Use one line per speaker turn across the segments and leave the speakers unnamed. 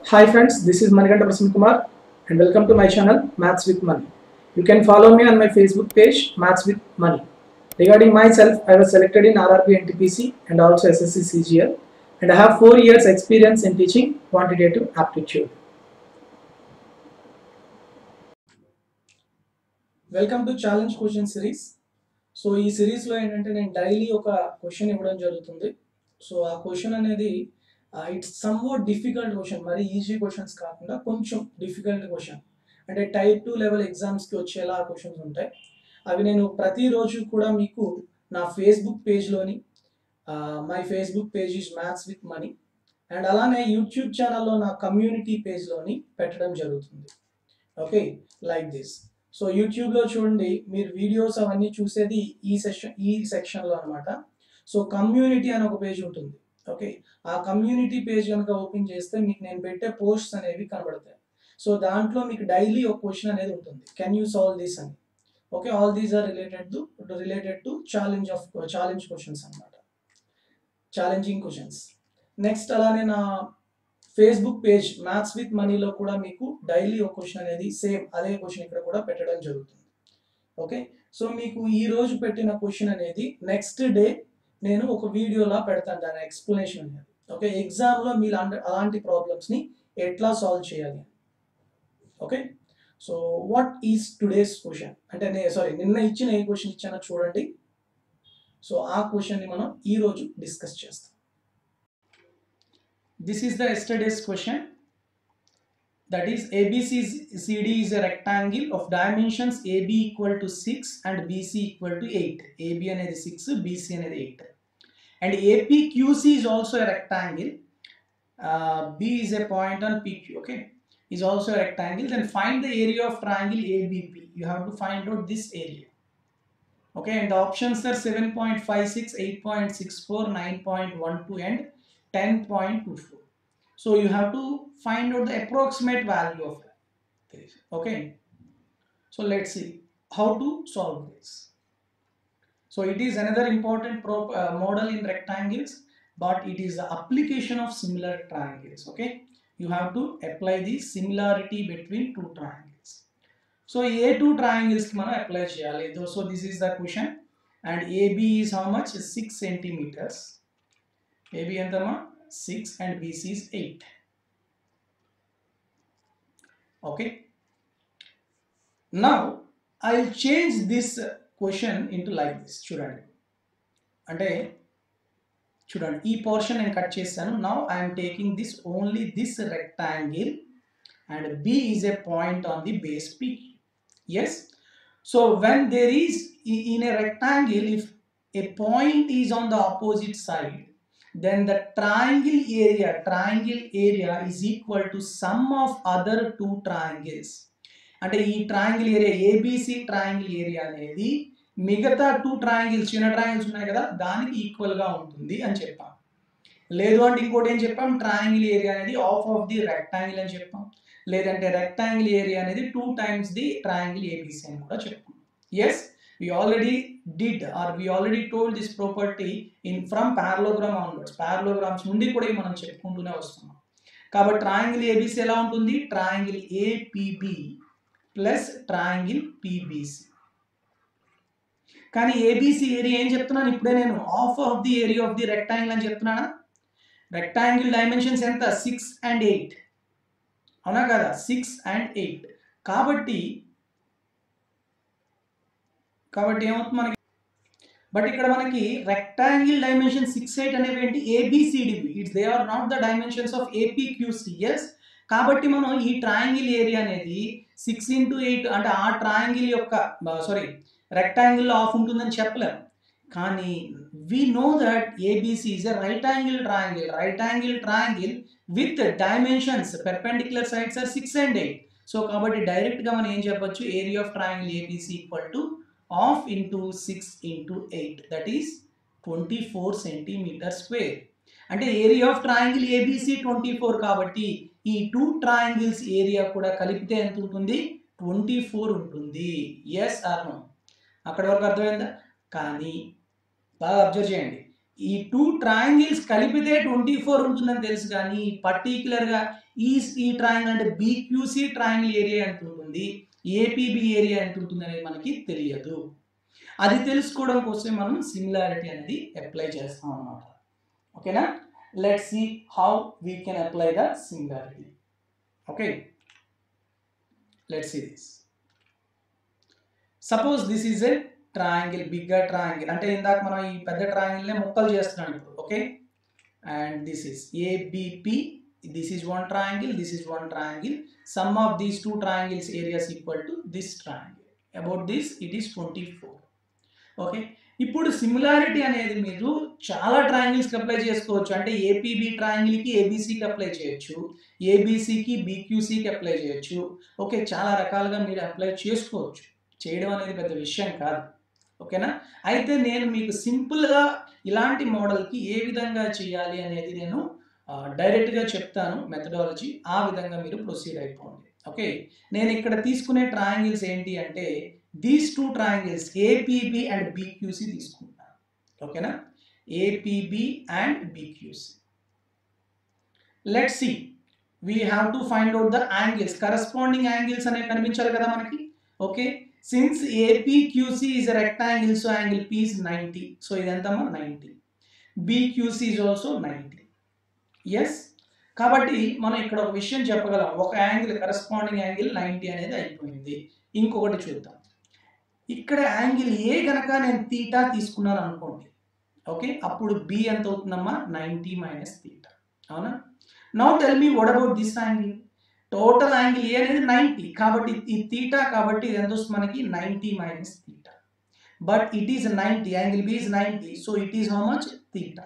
Hi friends, this is Manikanta Prasanna Kumar and welcome to my channel Maths with Money. You can follow me on my Facebook page Maths with Money. Regarding myself, I was selected in RRB NTPC and also SSC CGL and I have 4 years experience in teaching quantitative aptitude. Welcome to challenge question series so ఈ సిరీస్లో ఏంటంటే నేను daily ఒక question ఇవ్వడం జరుగుతుంది so uh question అనేది it's somewhat difficult question మరి easy questions కాకుండా కొంచెం డిఫికల్ట్ క్వశ్చన్ అంటే టైప్ టూ లెవెల్ ఎగ్జామ్స్కి వచ్చేలా క్వశ్చన్స్ ఉంటాయి అవి నేను ప్రతిరోజు కూడా మీకు నా ఫేస్బుక్ పేజ్లోని my Facebook page is maths with money and అలానే యూట్యూబ్ ఛానల్లో నా కమ్యూనిటీ పేజ్లోని పెట్టడం జరుగుతుంది ఓకే లైక్ దిస్ సో యూట్యూబ్లో చూడండి మీరు వీడియోస్ అవన్నీ చూసేది ఈ సెషన్ ఈ సెక్షన్లో అనమాట సో కమ్యూనిటీ అని ఒక పేజ్ ఉంటుంది ఓకే ఆ కమ్యూనిటీ పేజ్ కనుక ఓపెన్ చేస్తే మీకు నేను పెట్టే పోస్ట్స్ అనేవి కనబడతాయి సో దాంట్లో మీకు డైలీ ఒక క్వశ్చన్ అనేది ఉంటుంది కెన్ యూ సాల్వ్ దిస్ అని okay all these are related to related to challenge of challenge questions అనమాట ఛాలెంజింగ్ క్వశ్చన్స్ నెక్స్ట్ అలానే నా ఫేస్బుక్ పేజ్ మ్యాథ్స్ విత్ మనీలో కూడా మీకు డైలీ ఒక క్వశ్చన్ అనేది సేమ్ అదే క్వశ్చన్ ఇక్కడ కూడా పెట్టడం జరుగుతుంది ఓకే సో మీకు ఈ రోజు పెట్టిన క్వశ్చన్ అనేది నెక్స్ట్ డే నేను ఒక వీడియోలా పెడతాను దాని ఎక్స్ప్లెనేషన్ అనేది ఓకే ఎగ్జామ్లో మీరు అండ- అలాంటి ప్రాబ్లమ్స్ని ఎట్లా సాల్వ్ చేయాలి okay so what is today's question అంటే నే సారీ నిన్న ఇచ్చిన ఏ క్వశ్చన్ ఇచ్చానో చూడండి సో ఆ క్వశ్చన్ని మనం ఈ రోజు డిస్కస్ చేస్తాం this is the yesterday's question that is ABCD is a rectangle of dimensions AB equal to 6 and BC equal to 8 AB అనేది 6 BC అనేది 8 and APQC is also a rectangle uh, B is a point on PQ okay is also a rectangle then find the area of triangle ABP you have to find out this area okay and the options are 7.56 8.64 9.12 and 10.24 so you have to find out the approximate value of this okay so let's see how to solve this so it is another important pro- uh, model in rectangles but it is the application of similar triangles okay you have to apply the similarity between two triangles so a two triangles మనం apply చేయాలి so this is the question and AB is how much 6 centimeters AB ఎంతమా 6 and BC is 8 okay now I'll change this question into like this చూడండి అంటే చూడండి ఈ portion నేను cut చేశాను now I'm taking this only this rectangle and B is a point on the base P S so when there is in a rectangle if a point is on the opposite side then the triangle area triangle area is equal to sum of other two triangles అంటే ఈ triangle area ABC triangle area అనేది మిగతా two triangles చిన్న triangles ఉన్నాయి కదా దానికి equal గా ఉంటుంది అని చెప్పాం లేదు అంటే ఇంకోటి ఏం చెప్పాం ట్రయాంగిల్ ఏరియా అనేది ఆఫ్ ఆఫ్ ది రెక్టాంగిల్ అని చెప్పాం లేదంటే రెక్టాంగిల్ ఏరియా అనేది two times the triangle ABC అని కూడా చెప్పాం yes we already did or we already told this property in from parallelogram onwards parallelograms నుండి కూడా ఇవి మనం చెప్పుకుంటూనే వస్తున్నాం కాబట్టి ట్రయాంగిల్ ఏబిసి ఎలా ఉంటుంది triangle APB plus triangle PBC కానీ ఏబిసి ఏరియా ఏం చెప్తున్నాను ఇప్పుడే నేను half of the area of the rectangle అని చెప్తున్నానా రెక్టాంగిల్ డైమెన్షన్స్ ఎంత సిక్స్ అండ్ ఎయిట్ అవునా కదా సిక్స్ అండ్ ఎయిట్ కాబట్టి కాబట్టి ఏమవుతుంది మనకి బట్ ఇక్కడ మనకి రెక్టాంగిల్ డైమెన్షన్ సిక్స్ ఎయిట్ అనేవి ఏంటి A B C D B it's they are not the dimensions of A P Q C S కాబట్టి మనం ఈ ట్రయాంగిల్ ఏరియా అనేది సిక్స్ ఇంటూ ఎయిట్ అంటే ఆ ట్రయాంగిల్ యొక్క సారీ రెక్టాంగిల్ ఆఫ్ ఉంటుందని చెప్పలేము కానీ we know that A B C is a right angle triangle right angle triangle with dimensions perpendicular sides are six and eight so కాబట్టి డైరెక్ట్గా మనం ఏం చెప్పొచ్చు area of triangle A B C equal to half into six into eight that is twenty four centimeter square అంటే area of triangle A B C twenty four కాబట్టి ఈ two triangles area కూడా కలిపితే ఎంత ఉంటుంది ట్వంటీ ఫోర్ ఉంటుంది ఎస్ ఆర్ నో అక్కడ వరకు అర్థమైందా కానీ బాగా అబ్జర్వ్ చేయండి ఈ టూ ట్రయాంగిల్స్ కలిపితే ట్వంటీ ఫోర్ ఉంటుందని తెలుసు కానీ పర్టికులర్గా ఈ ఈ ట్రయాంగిల్ అంటే బీక్యూసి ట్రయాంగిల్ ఏరియా ఎంత ఉంటుంది ఏపీబి ఏరియా ఎంత ఉంటుంది అనేది మనకి తెలియదు అది తెలుసుకోవడం కోసం మనం సిమిలారిటీ అనేది అప్లై చేస్తాం అన్నమాట ఓకేనా let see how we can apply the similarity okay let see this suppose this is a triangle bigger triangle అంటే ఇందాక మనం ఈ పెద్ద ట్రయాంగిల్నే ముక్కలు చేస్తున్నాం ఇప్పుడు okay and this is A B P this is one triangle this is one triangle sum of these two triangles areas equal to this triangle about this it is 24 okay ఇప్పుడు సిమిలారిటీ అనేది మీరు చాలా ట్రయాంగిల్స్కి అప్లై చేసుకోవచ్చు అంటే ఏపీబీ ట్రయాంగిల్కి ఏబీసీకి అప్లై చేయొచ్చు ఏబీసీకి బీక్యూసీకి apply చేయొచ్చు okay చాలా రకాలుగా మీరు అప్లై చేసుకోవచ్చు చేయడం అనేది పెద్ద విషయం కాదు ఓకేనా అయితే నేను మీకు సింపుల్గా ఇలాంటి మోడల్కి ఏ విధంగా చేయాలి అనేది నేను డైరెక్ట్గా చెప్తాను మెథడాలజీ ఆ విధంగా మీరు ప్రొసీడ్ అయిపోండి ఓకే నేను ఇక్కడ తీసుకునే ట్రయాంగిల్స్ ఏంటి అంటే these two triangles A P B and B Q C తీసుకుంటాను ఓకేనా A P B and B Q C let see we have to find out the angles corresponding angles అనేవి కనిపించాలి కదా మనకి okay since A P Q C is rectangle so angle P is ninety so ఇదెంతమ్మా ninety B Q C is also ninety yes కాబట్టి మనం ఇక్కడ ఒక విషయం చెప్పగలం ఒక యాంగిల్ కరస్పాండింగ్ యాంగిల్ నైంటీ అనేది అయిపోయింది ఇంకొకటి చూద్దాం ఇక్కడ యాంగిల్ ఏ గనక నేను తీటా తీసుకున్నాను అనుకోండి ఓకే అప్పుడు బి ఎంత అవుతుందమ్మా నైంటీ మైనస్ తీటా అవునా now tell me what about this angle total angle A అనేది నైంటీ కాబట్టి ఈ తీటా కాబట్టి ఇది ఎంత వస్తుంది మనకి ninety minus theta but it is ninety angle B is ninety so it is how much theta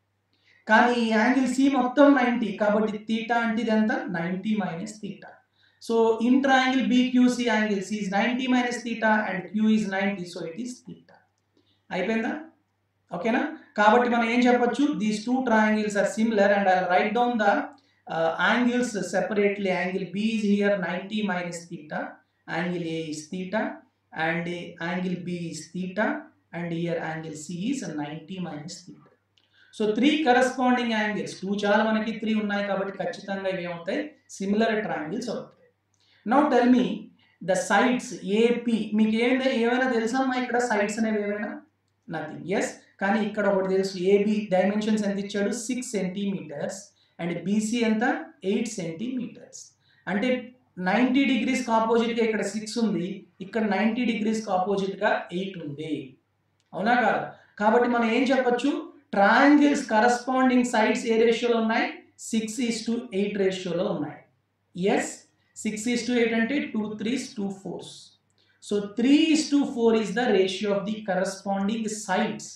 కానీ ఈ యాంగిల్ సి మొత్తం నైంటీ కాబట్టి తీటా అంటే ఇది ఎంత ninety minus theta so in triangle B Q C angle C is ninety minus theta and Q is ninety so it is theta అయిపోయిందా ఓకేనా కాబట్టి మనం ఏం చెప్పొచ్చు these two triangles are similar and I write down the angles separately angle B is here ninety minus theta angle A is theta and angle B is theta and here angle C is ninety minus theta so three corresponding angles two చాలా మనకి three ఉన్నాయి కాబట్టి ఖచ్చితంగా ఇవి ఏమవుతాయి similar triangles అవుతాయి now tell me the sides A P మీకు ఏమైనా ఏమైనా తెలుసా అమ్మా ఇక్కడ సైడ్స్ అనేవి ఏమైనా నథింగ్ ఎస్ కానీ ఇక్కడ ఒకటి తెలుసు ఏబి డైమెన్షన్స్ ఎంత ఇచ్చాడు సిక్స్ సెంటీమీటర్స్ అండ్ బీసీ ఎంత ఎయిట్ సెంటీమీటర్స్ అంటే నైంటీ డిగ్రీస్కి ఆపోజిట్గా ఇక్కడ సిక్స్ ఉంది ఇక్కడ నైంటీ డిగ్రీస్కి ఆపోజిట్గా ఎయిట్ ఉంది అవునా కాదా కాబట్టి మనం ఏం చెప్పొచ్చు ట్రయాంగిల్స్ కరస్పాండింగ్ సైడ్స్ ఏ రేషియోలో ఉన్నాయి సిక్స్ ఈస్ టు ఎయిట్ రేషియోలో ఉన్నాయి yes six is to eight అంటే two threes two fours so three is to four is the ratio of the corresponding sides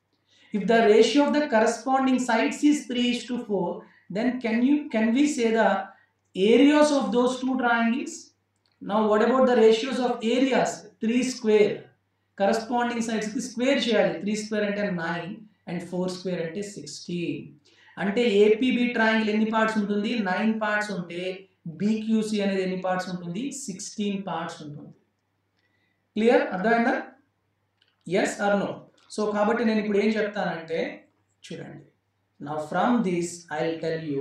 if the ratio of the corresponding sides is 3 is to 4 then can you can we say the areas of those two triangles now what about the ratios of areas 3 square corresponding sides కి square చేయాలి three square అంటే nine and four square అంటే sixteen అంటే A P B triangle ఎన్ని parts ఉంటుంది nine parts ఉంటే B Q C అనేది ఎన్ని పార్ట్స్ ఉంటుంది సిక్స్టీన్ పార్ట్స్ ఉంటుంది క్లియర్ అర్థమైందా ఎస్ ఆర్ నో సో కాబట్టి నేను ఇప్పుడు ఏం చెప్తానంటే చూడండి నా from this I will tell you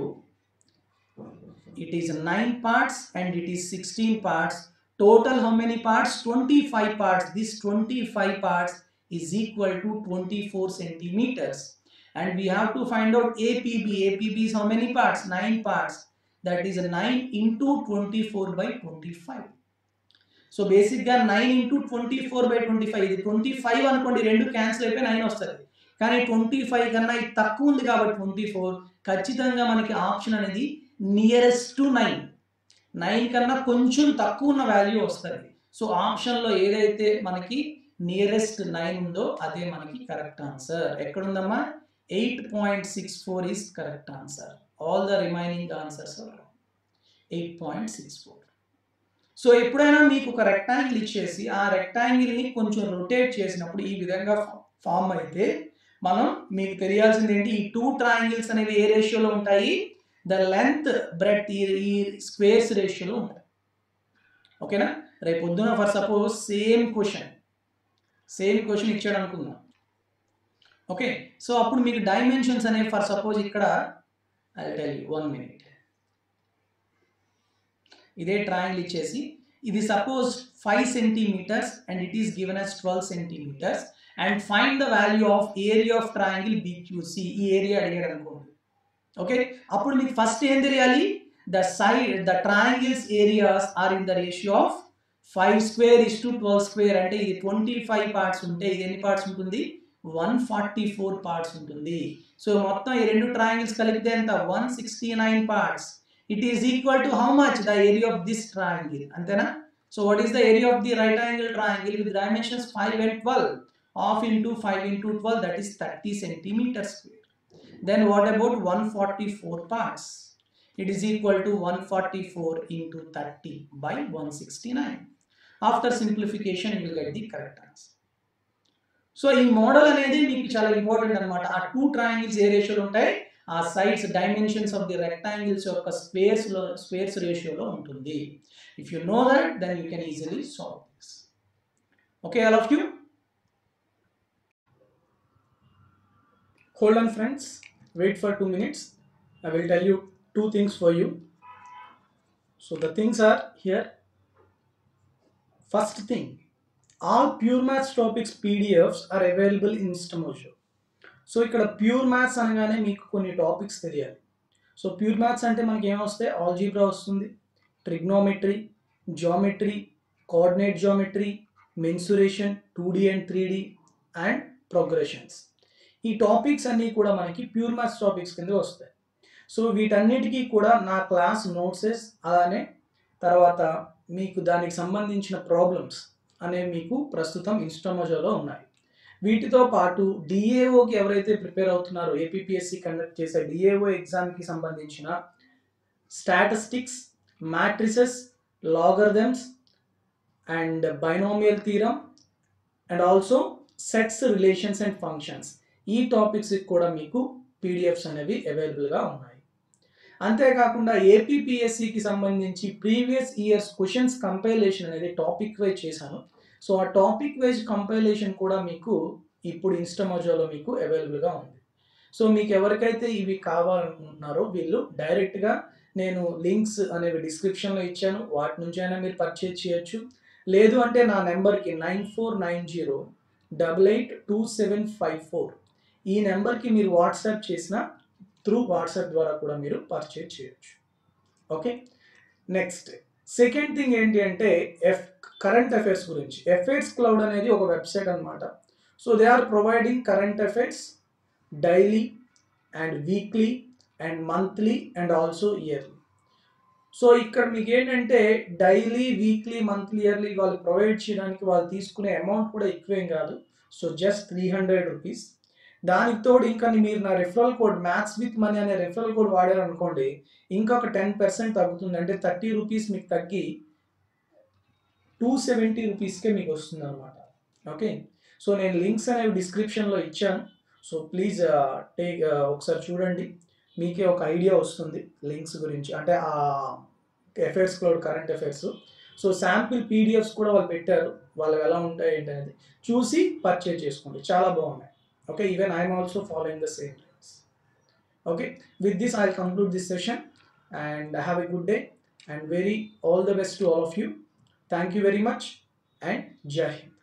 it is nine parts and it is sixteen parts total how many parts twenty five parts this twenty five parts is equal to twenty four centimeters and we have to find out APB. APB is how many parts? 9 parts. That is 9 into 24 by 25. So బేసిక్గా nine into twenty four by twenty five ఇది twenty five అనుకోండి రెండు cancel అయిపోయి nine వస్తుంది కానీ twenty five కన్నా ఇది తక్కువ ఉంది కాబట్టి ట్వంటీ ఫోర్ ఖచ్చితంగా మనకి ఆప్షన్ అనేది నియరెస్ట్ టు నైన్ నైన్ కన్నా కొంచెం తక్కువ ఉన్న వాల్యూ వస్తుంది సో ఆప్షన్లో ఏదైతే మనకి నియరెస్ట్ నైన్ ఉందో అదే మనకి కరెక్ట్ ఆన్సర్ ఎక్కడుందమ్మా eight point six four is correct answer all the remaining answers eight point six four so ఎప్పుడైనా మీకు ఒక రెక్టాంగిల్ ఇచ్చేసి ఆ రెక్టాంగిల్ని కొంచెం రొటేట్ చేసినప్పుడు ఈ విధంగా ఫామ్ అయితే మనం మీకు తెలియాల్సింది ఏంటి ఈ టూ ట్రయాంగిల్స్ అనేవి ఏ రేషియోలో ఉంటాయి ద లెంత్ బ్రెడ్ ఈ స్క్వేర్స్ రేషియోలో ఉంటాయి ఓకేనా రేపు పొద్దున for suppose same question same question ఇచ్చాడు అనుకుందాం ఓకే సో అప్పుడు మీకు డైమెన్షన్స్ అనేవి ఫర్ సపోజ్ ఇక్కడ I tell you one minute ఇదే ట్రయాంగిల్ ఇచ్చేసి ఇది suppose five centimeters and it is given as twelve centimeters and find the value of area of triangle B Q C ఈ ఏరియా అడిగాడు అనుకోండి ఓకే అప్పుడు మీకు ఫస్ట్ ఏం తెలియాలి the side the triangles areas are in the ratio of five square is to twelve square అంటే ఇది twenty five parts ఉంటే ఇది ఎన్ని పార్ట్స్ ఉంటుంది వన్ ఫార్టీ ఫోర్ పార్ట్స్ ఉంటుంది సో మొత్తం ఈ రెండు ట్రయాంగిల్స్ కలిపితే ఎంత one sixty nine parts it is equal to how much the area of this triangle అంతేనా so what is the area of the right angle triangle with dimensions five and twelve half into five into twelve that is thirty centimeter square then what about 144 parts it is equal to 144 into 30 by 169 after simplification you will get the correct answer so ఈ model అనేది మీకు చాలా important అనమాట ఆ two triangles ఏ రేషియోలో ఉంటాయి ఆ sides dimensions of the rectangles యొక్క స్పేస్ లో స్పేస్ రేషియోలో ఉంటుంది if you know that then you can easily solve this okay all of you hold on friends wait for two minutes i will tell you two things for you so the things are here first thing all pure maths topics pdfs are available in Stamojo. So ఇక్కడ pure maths అనగానే మీకు కొన్ని topics తెలియాలి so pure maths అంటే మనకి ఏమొస్తాయి algebra వస్తుంది trigonometry geometry coordinate geometry mensuration two D and three D and progressions ఈ టాపిక్స్ అన్నీ కూడా మనకి ప్యూర్ మ్యాథ్స్ టాపిక్స్ కింద వస్తాయి సో వీటన్నిటికీ కూడా నా క్లాస్ నోట్సెస్ అలానే తర్వాత మీకు దానికి సంబంధించిన ప్రాబ్లమ్స్ అనేవి మీకు ప్రస్తుతం ఇన్స్టామోజోలో ఉన్నాయి వీటితో పాటు డిఏఓకి ఎవరైతే ప్రిపేర్ అవుతున్నారో ఏపీఎస్సి కండక్ట్ చేసే డిఏఓ ఎగ్జామ్కి సంబంధించిన statistics matrices logarithms and binomial theorem and also sets relations and functions ఈ టాపిక్స్కి కూడా మీకు పీడిఎఫ్స్ అనేవి అవైలబుల్గా ఉన్నాయి అంతేకాకుండా ఏపీపీఎస్సికి సంబంధించి ప్రీవియస్ ఇయర్స్ క్వశ్చన్స్ కంపైలేషన్ అనేది టాపిక్ వైజ్ చేశాను సో ఆ టాపిక్ వైజ్ కంపైలేషన్ కూడా మీకు ఇప్పుడు ఇన్స్టామోజోలో మీకు అవైలబుల్గా ఉంది సో మీకు ఎవరికైతే ఇవి కావాలనుకుంటున్నారో వీళ్ళు డైరెక్ట్గా నేను లింక్స్ అనేవి డిస్క్రిప్షన్లో ఇచ్చాను వాటి నుంచి అయినా మీరు పర్చేజ్ చేయొచ్చు లేదు అంటే నా నెంబర్కి nine four nine zero double eight two seven five four ఈ నెంబర్కి మీరు వాట్సాప్ చేసిన త్రూ వాట్సాప్ ద్వారా కూడా మీరు పర్చేజ్ చేయొచ్చు ఓకే నెక్స్ట్ సెకండ్ థింగ్ ఏంటి అంటే ఎఫ్ కరెంట్ అఫైర్స్ గురించి ఎఫైర్స్ క్లౌడ్ అనేది ఒక వెబ్సైట్ అనమాట so they are providing current affairs daily and weekly and monthly and also yearly so ఇక్కడ మీకు ఏంటంటే డైలీ వీక్లీ మంత్లీ ఇయర్లీ వాళ్ళు ప్రొవైడ్ చేయడానికి వాళ్ళు తీసుకునే అమౌంట్ కూడా ఎక్కువేం కాదు so just three hundred rupees దానికి తోడు ఇంకా మీరు నా referral code maths with money అనే రెఫరల్ కోడ్ వాడారు అనుకోండి ఇంకొక టెన్ పర్సెంట్ తగ్గుతుంది అంటే థర్టీ రూపీస్ మీకు తగ్గి టూ సెవెంటీ రూపీస్కే మీకు వస్తుంది అనమాట ఓకే సో నేను లింక్స్ అనేవి డిస్క్రిప్షన్లో ఇచ్చాను సో ప్లీజ్ టేక్ ఒకసారి చూడండి మీకే ఒక ఐడియా వస్తుంది లింక్స్ గురించి అంటే ఆ affairs cloud current affairs so sample PDFs కూడా వాళ్ళు పెట్టారు వాళ్ళు ఎలా ఉంటాయి ఏంటి అనేది చూసి పర్చేజ్ చేసుకోండి చాలా బాగున్నాయి okay even i'm also following the same lines okay with this i'll conclude this session and have a good day and very all the best to all of you thank you very much and jai hind